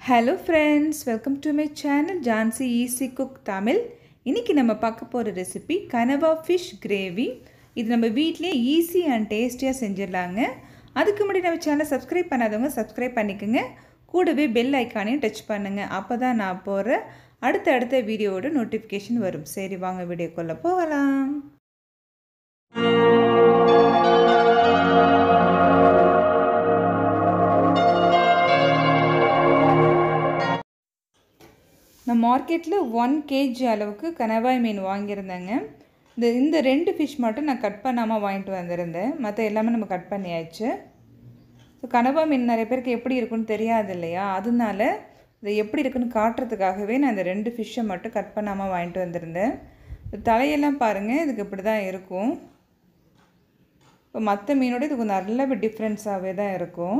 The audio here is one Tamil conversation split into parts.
hello friends welcome to my channel Jhansi easy cook Tamil இன்றைக்கி நம்ம பார்க்க போகிற ரெசிபி கனவா ஃபிஷ் கிரேவி இது நம்ம வீட்லேயே ஈஸி அண்ட் டேஸ்டியாக செஞ்சிடலாங்க அதுக்கு முன்னாடி நம்ம சேனலை சப்ஸ்கிரைப் பண்ணாதவங்க சப்ஸ்கிரைப் பண்ணிக்கோங்க கூடவே பெல் ஐக்கானையும் டச் பண்ணுங்கள் அப்போ தான் நான் போகிற அடுத்த அடுத்த வீடியோவோட நோட்டிஃபிகேஷன் வரும் சரி வாங்க வீடியோக்குள்ளே போகலாம் நான் மார்க்கெட்டில் ஒன் கேஜி அளவுக்கு கனவாய் மீன் வாங்கியிருந்தேங்க இந்த இந்த ரெண்டு ஃபிஷ் மட்டும் நான் கட் பண்ணாமல் வாங்கிட்டு வந்திருந்தேன் மற்ற எல்லாமே நம்ம கட் பண்ணியாச்சு ஸோ கனவா மீன் நிறைய பேருக்கு எப்படி இருக்குன்னு தெரியாது இல்லையா அதனால இது எப்படி இருக்குன்னு காட்டுறதுக்காகவே நான் இந்த ரெண்டு ஃபிஷ்ஷை மட்டும் கட் பண்ணாமல் வாங்கிட்டு வந்திருந்தேன் தலையெல்லாம் பாருங்கள் இதுக்கு இப்படி தான் இருக்கும் இப்போ மற்ற மீனோட இது கொஞ்சம் நல்ல டிஃப்ரென்ஸாகவே தான் இருக்கும்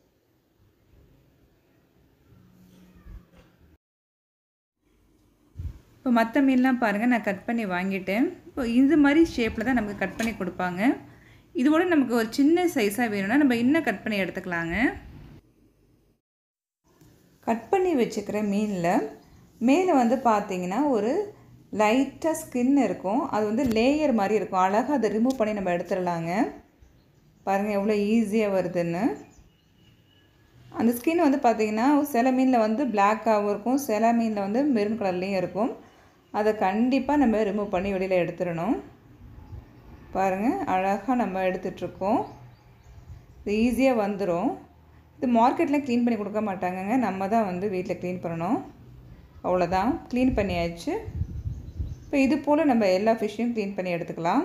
இப்போ மற்ற மீன்லாம் பாருங்கள் நான் கட் பண்ணி வாங்கிட்டேன் இப்போ இந்த மாதிரி ஷேப்பில் தான் நமக்கு கட் பண்ணி கொடுப்பாங்க இதோட நமக்கு ஒரு சின்ன சைஸாக வேணும்னா நம்ம இன்னும் கட் பண்ணி எடுத்துக்கலாங்க கட் பண்ணி வச்சுக்கிற மீனில் மேலே வந்து பார்த்தீங்கன்னா ஒரு லைட்டாக ஸ்கின் இருக்கும் அது வந்து லேயர் மாதிரி இருக்கும் அழகாக அதை ரிமூவ் பண்ணி நம்ம எடுத்துடலாங்க பாருங்கள் எவ்வளோ ஈஸியாக வருதுன்னு அந்த ஸ்கின் வந்து பார்த்திங்கன்னா சில மீனில் வந்து பிளாக்காகவும் இருக்கும் சில மீனில் வந்து மெரூன் கலர்லேயும் இருக்கும் அதை கண்டிப்பாக நம்ம ரிமூவ் பண்ணி வெளியில் எடுத்துடணும் பாருங்கள் அழகாக நம்ம எடுத்துகிட்ருக்கோம் இது ஈஸியாக வந்துடும் இது மார்க்கெட்டில் க்ளீன் பண்ணி கொடுக்க மாட்டாங்கங்க நம்ம தான் வந்து வீட்டில் க்ளீன் பண்ணணும் அவ்வளோதான் க்ளீன் பண்ணியாச்சு இப்போ இது போல் நம்ம எல்லா ஃபிஷ்ஷையும் க்ளீன் பண்ணி எடுத்துக்கலாம்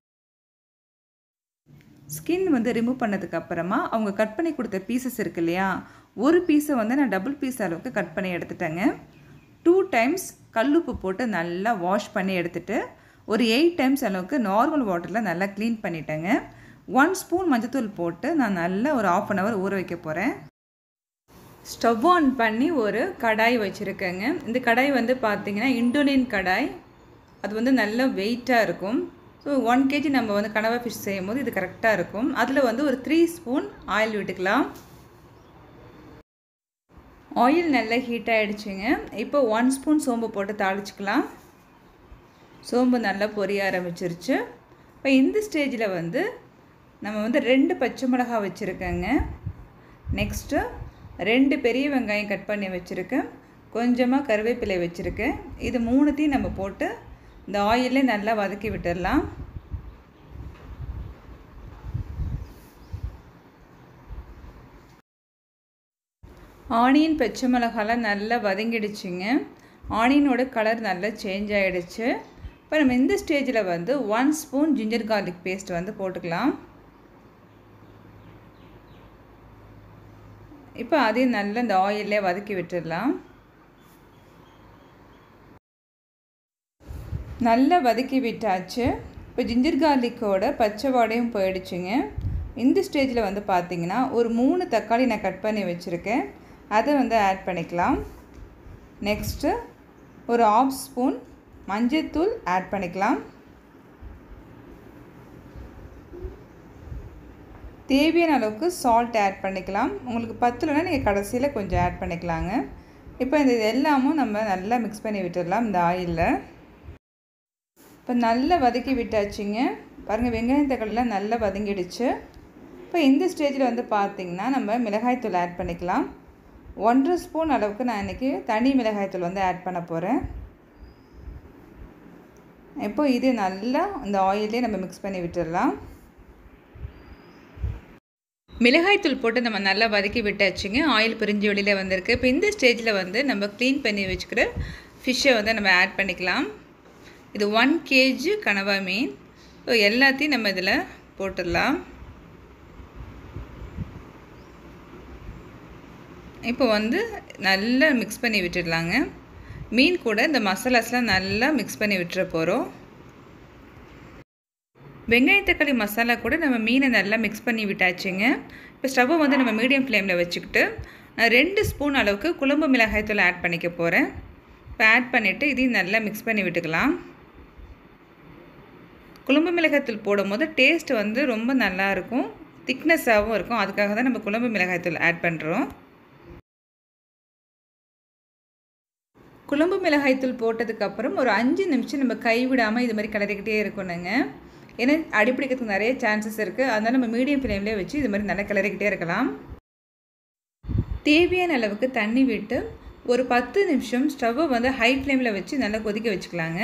ஸ்கின் வந்து ரிமூவ் பண்ணதுக்கு அப்புறமா அவங்க கட் பண்ணி கொடுத்த பீசஸ் இருக்கு இல்லையா ஒரு பீஸை வந்து நான் டபுள் பீஸ் அளவுக்கு கட் பண்ணி எடுத்துட்டேங்க டூ டைம்ஸ் கல்லுப்பு போட்டு நல்லா வாஷ் பண்ணி எடுத்துட்டு ஒரு எயிட் டைம்ஸ் அளவுக்கு நார்மல் வாட்டரில் நல்லா க்ளீன் பண்ணிட்டேங்க ஒன் ஸ்பூன் மஞ்சத்தூள் போட்டு நான் நல்லா ஒரு ஆஃப் அன் ஹவர் ஊற வைக்க போகிறேன் ஸ்டவ் ஆன் பண்ணி ஒரு கடாய் வச்சுருக்கேங்க இந்த கடாய் வந்து பார்த்திங்கன்னா இண்டோனியன் கடாய் அது வந்து நல்ல வெயிட்டாக இருக்கும் ஸோ ஒன் கேஜி நம்ம வந்து கனவா ஃபிஷ் செய்யும் போது இது கரெக்டாக இருக்கும் அதில் வந்து ஒரு த்ரீ ஸ்பூன் ஆயில் விட்டுக்கலாம் ஆயில் நல்லா ஹீட் ஆகிடுச்சுங்க இப்போ ஒன் ஸ்பூன் சோம்பு போட்டு தாளிச்சிக்கலாம் சோம்பு நல்லா பொரிய ஆரம்பிச்சிருச்சு இப்போ இந்த ஸ்டேஜில் வந்து நம்ம வந்து ரெண்டு பச்சை மிளகா வச்சுருக்கேங்க நெக்ஸ்ட்டு ரெண்டு பெரிய வெங்காயம் கட் பண்ணி வச்சுருக்கேன் கொஞ்சமாக கருவேப்பிலை வச்சுருக்கேன் இது மூணுத்தையும் நம்ம போட்டு இந்த ஆயிலே நல்லா வதக்கி விட்டுடலாம் ஆனியன் பச்சை மிளகாலாம் நல்லா வதங்கிடுச்சுங்க ஆனியனோட கலர் நல்லா சேஞ்ச் ஆகிடுச்சு இப்போ நம்ம இந்த ஸ்டேஜில் வந்து one spoon ginger garlic paste வந்து போட்டுக்கலாம் இப்போ அதையும் நல்லா இந்த ஆயிலே வதக்கி விட்டுடலாம் நல்லா வதக்கி விட்டாச்சு இப்போ ஜிஞ்சர் கார்லிக்கோட பச்சை வாடையும் போயிடுச்சுங்க இந்த ஸ்டேஜில் வந்து பார்த்திங்கன்னா ஒரு மூணு தக்காளி நான் கட் பண்ணி வச்சுருக்கேன் அதை வந்து ஆட் பண்ணிக்கலாம் நெக்ஸ்ட்டு ஒரு ஆஃப் ஸ்பூன் மஞ்சத்தூள் ஆட் பண்ணிக்கலாம் தேவையான அளவுக்கு சால்ட் ஆட் பண்ணிக்கலாம் உங்களுக்கு பத்துலனா நீங்கள் கடைசியில் கொஞ்சம் ஆட் பண்ணிக்கலாங்க இப்போ இந்த எல்லாமும் நம்ம நல்லா மிக்ஸ் பண்ணி விட்டுடலாம் இந்த ஆயிலில் இப்போ நல்லா வதக்கி விட்டாச்சுங்க பாருங்கள் வெங்காயம் தக்காளிலாம் நல்லா வதங்கிடுச்சு இப்போ இந்த ஸ்டேஜில் வந்து பார்த்திங்கன்னா நம்ம மிளகாய்த்தூள் ஆட் பண்ணிக்கலாம் ஒன்றரை ஸ்பூன் அளவுக்கு நான் இன்றைக்கி தனி மிளகாய்த்தூள் வந்து ஆட் பண்ண போகிறேன் இப்போ இது நல்லா இந்த ஆயிலே நம்ம மிக்ஸ் பண்ணி விட்டுடலாம் மிளகாய்த்தூள் போட்டு நம்ம நல்லா வதக்கி விட்டாச்சுங்க ஆயில் பிரிஞ்சு வெளியில் வந்திருக்கு இப்போ இந்த ஸ்டேஜில் வந்து நம்ம க்ளீன் பண்ணி வச்சுக்கிற ஃபிஷ்ஷை வந்து நம்ம ஆட் பண்ணிக்கலாம் இது ஒன் கேஜி கனவா மீன் ஸோ எல்லாத்தையும் நம்ம இதில் போட்டுடலாம் இப்போ வந்து நல்லா மிக்ஸ் பண்ணி விட்டுடலாங்க மீன் கூட இந்த மசாலாஸ்லாம் நல்லா மிக்ஸ் பண்ணி விட்டுற போகிறோம் வெங்காய தக்காளி மசாலா கூட நம்ம மீனை நல்லா மிக்ஸ் பண்ணி விட்டாச்சுங்க இப்போ ஸ்டவ்வை வந்து நம்ம மீடியம் ஃப்ளேமில் வச்சுக்கிட்டு நான் ரெண்டு ஸ்பூன் அளவுக்கு குழம்பு மிளகாய்த்தூள் ஆட் பண்ணிக்க போகிறேன் இப்போ ஆட் பண்ணிவிட்டு இதையும் நல்லா மிக்ஸ் பண்ணி விட்டுக்கலாம் குழம்பு மிளகாய்த்தூள் போடும் போது டேஸ்ட் வந்து ரொம்ப நல்லாயிருக்கும் திக்னஸாகவும் இருக்கும் அதுக்காக தான் நம்ம குழம்பு மிளகாய்த்தூள் ஆட் பண்ணுறோம் குழம்பு மிளகாய்த்தூள் போட்டதுக்கப்புறம் ஒரு அஞ்சு நிமிஷம் நம்ம கைவிடாமல் இது மாதிரி கிளறிக்கிட்டே இருக்கணுங்க ஏன்னா அடிப்பிடிக்கிறதுக்கு நிறைய சான்சஸ் இருக்குது அதனால் நம்ம மீடியம் ஃப்ளேம்லேயே வச்சு இது மாதிரி நல்லா கிளறிக்கிட்டே இருக்கலாம் தேவையான அளவுக்கு தண்ணி விட்டு ஒரு பத்து நிமிஷம் ஸ்டவ்வை வந்து ஹை ஃப்ளேமில் வச்சு நல்லா கொதிக்க வச்சுக்கலாங்க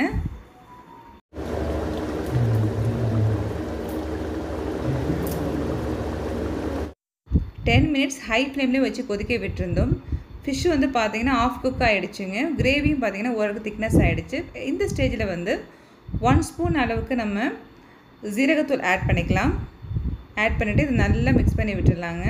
டென் மினிட்ஸ் ஹை ஃப்ளேம்லேயே வச்சு கொதிக்க விட்டுருந்தோம் ஃபிஷ்ஷு வந்து பார்த்தீங்கன்னா ஆஃப் குக் ஆகிடுச்சுங்க கிரேவியும் பார்த்தீங்கன்னா ஓரளவுக்கு திக்னஸ் ஆகிடுச்சு இந்த ஸ்டேஜில் வந்து ஒன் ஸ்பூன் அளவுக்கு நம்ம ஜீரகத்தூள் ஆட் பண்ணிக்கலாம் ஆட் பண்ணிவிட்டு இது நல்லா மிக்ஸ் பண்ணி விட்டுடலாங்க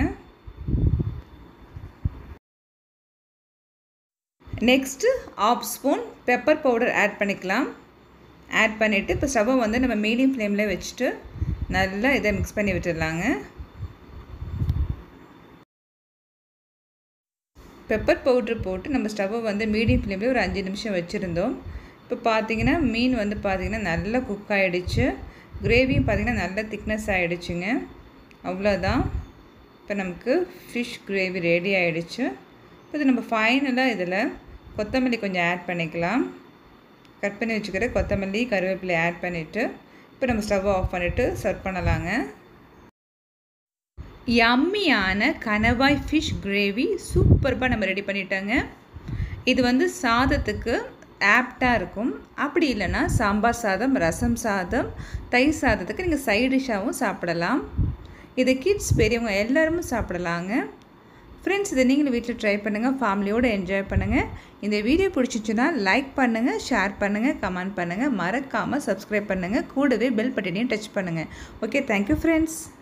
next half spoon pepper powder add பண்ணிக்கலாம் ஆட் பண்ணிவிட்டு இப்போ ஸ்டவ்வை வந்து நம்ம மீடியம் ஃப்ளேமில் வச்சுட்டு நல்லா இதை மிக்ஸ் பண்ணி விட்டுடலாங்க பெப்பர் பவுட்ரு போட்டு நம்ம ஸ்டவ்வை வந்து மீடியம் ஃப்ளேமில் ஒரு அஞ்சு நிமிஷம் வச்சுருந்தோம் இப்போ பார்த்தீங்கன்னா மீன் வந்து பார்த்திங்கன்னா நல்லா குக் ஆகிடுச்சு கிரேவியும் பார்த்திங்கன்னா நல்ல திக்னஸ் ஆகிடுச்சுங்க அவ்வளோதான் இப்போ நமக்கு ஃபிஷ் கிரேவி ரெடி ஆகிடுச்சு இப்போ இது நம்ம ஃபைனலாக இதில் கொத்தமல்லி கொஞ்சம் ஆட் பண்ணிக்கலாம் கட் பண்ணி வச்சுக்கிற கொத்தமல்லி கருவேப்பிலை ஆட் பண்ணிவிட்டு இப்போ நம்ம ஸ்டவ் ஆஃப் பண்ணிவிட்டு சர்வ் பண்ணலாங்க யம்மியான கணவாய் ஃபிஷ் கிரேவி சூப்பர்பாக நம்ம ரெடி பண்ணிட்டோங்க இது வந்து சாதத்துக்கு ஆப்டாக இருக்கும் அப்படி இல்லைன்னா சாம்பார் சாதம் ரசம் சாதம் தயிர் சாதத்துக்கு நீங்கள் சைட் டிஷ்ஷாகவும் சாப்பிடலாம் இதை கிட்ஸ் பெரியவங்க எல்லாருமே சாப்பிடலாங்க ஃப்ரெண்ட்ஸ் இதை நீங்களும் வீட்டில் ட்ரை பண்ணுங்கள் ஃபேமிலியோடு என்ஜாய் பண்ணுங்கள் இந்த வீடியோ பிடிச்சிச்சுன்னா லைக் பண்ணுங்கள் ஷேர் பண்ணுங்கள் கமெண்ட் பண்ணுங்கள் மறக்காமல் சப்ஸ்கிரைப் பண்ணுங்கள் கூடவே பெல் பட்டனையும் டச் பண்ணுங்கள் ஓகே தேங்க்யூ ஃப்ரெண்ட்ஸ்